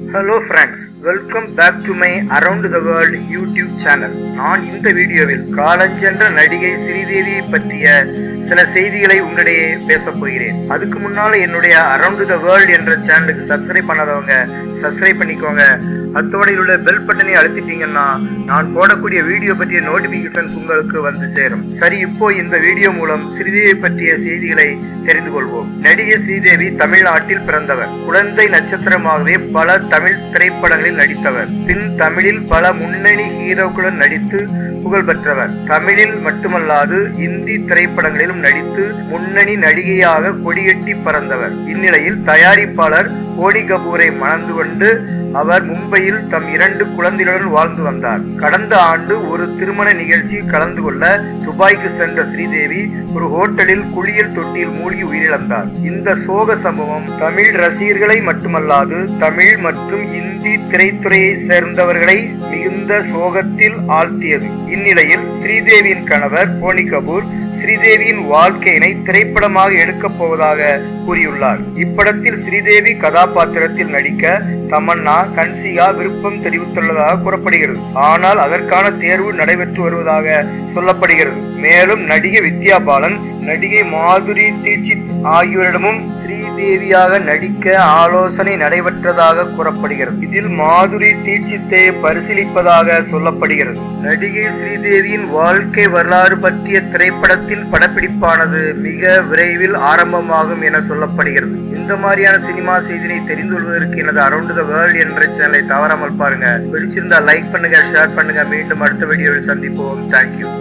hello friends welcome back to my around the world YouTube channel நான் இந்த வீடியோவில் காலஞ்சென்ற நடிகை ஸ்ரீதேவியை பற்றிய சில செய்திகளை உங்களிடையே பேசப் போகிறேன் அதுக்கு முன்னால என்னுடைய அரவுண்ட் த வேர்ல்ட் என்ற சேனலுக்கு சப்ஸ்கிரைப் பண்ணாதவங்க சப்ஸ்கிரைப் பண்ணிக்கோங்க அத்தோட உள்ள பெல் பட்டனை அழுத்திட்டீங்கன்னா நான் போடக்கூடிய வீடியோ பற்றிய நோட்டிபிகேஷன்ஸ் உங்களுக்கு வந்து சேரும் சரி இப்போ இந்த வீடியோ மூலம் ஸ்ரீதேவி பற்றிய செய்திகளை தெரிந்து கொள்வோம் நடிகை ஸ்ரீதேவி தமிழ்நாட்டில் பிறந்தவர் குழந்தை நட்சத்திரமாகவே பல தமிழ் திரைப்படங்களில் நடித்தவர் பின் தமிழில் பல முன்னணி ஹீரோக்களுடன் நடித்து புகழ் பெற்றவர் தமிழில் மட்டுமல்லாது இந்தி திரைப்படங்களிலும் நடித்து முன்னணி நடிகையாக கொடியெட்டி பறந்தவர் இந்நிலையில் தயாரிப்பாளர் கோடி கபூரை மணந்து கொண்டு அவர் மும்பையில் தம் இரண்டு குழந்தைகளுடன் வாழ்ந்து வந்தார் கடந்த ஆண்டு ஒரு திருமண நிகழ்ச்சியில் கலந்து கொள்ள துபாய்க்கு சென்ற ஸ்ரீதேவி ஒரு ஹோட்டலில் குளியல் தொட்டியில் மூழ்கி உயிரிழந்தார் இந்த சோக சம்பவம் தமிழ் ரசிகர்களை மட்டுமல்லாது தமிழ் மற்றும் இந்தி திரைத்துறையை சேர்ந்தவர்களை மிகுந்த சோகத்தில் ஆழ்த்தியது இந்நிலையில் ஸ்ரீதேவியின் கணவர் போனி கபூர் ஸ்ரீதேவியின் வாழ்க்கையினை திரைப்படமாக எடுக்கப் போவதாக கூறியுள்ளார் இப்படத்தில் ஸ்ரீதேவி கதாபாத்திரத்தில் நடிக்க தமன்னா கன்சிகா விருப்பம் தெரிவித்துள்ளதாக கூறப்படுகிறது ஆனால் அதற்கான தேர்வு நடைபெற்று வருவதாக சொல்லப்படுகிறது மேலும் நடிகை வித்யா பாலன் நடிகை மாதுரி தீட்சித் ஆகியோரிடமும் ஸ்ரீதேவியாக நடிக்க ஆலோசனை நடைபெற்றதாக கூறப்படுகிறது இதில் மாதுரி தீட்சித்தை பரிசீலிப்பதாக சொல்லப்படுகிறது நடிகை ஸ்ரீதேவியின் வாழ்க்கை வரலாறு பற்றிய திரைப்படத்தின் படப்பிடிப்பானது மிக விரைவில் ஆரம்பமாகும் என சொல்லப்படுகிறது இந்த மாதிரியான சினிமா செய்தியை தெரிந்து கொள்வதற்கு எனது அரவுண்ட் த வேர்ல்ட் என்ற சேனலை தவறாமல் பாருங்க பிடிச்சிருந்தா லைக் பண்ணுங்க ஷேர் பண்ணுங்க மீண்டும் அடுத்த வீடியோவில் சந்திப்போம் தேங்க்யூ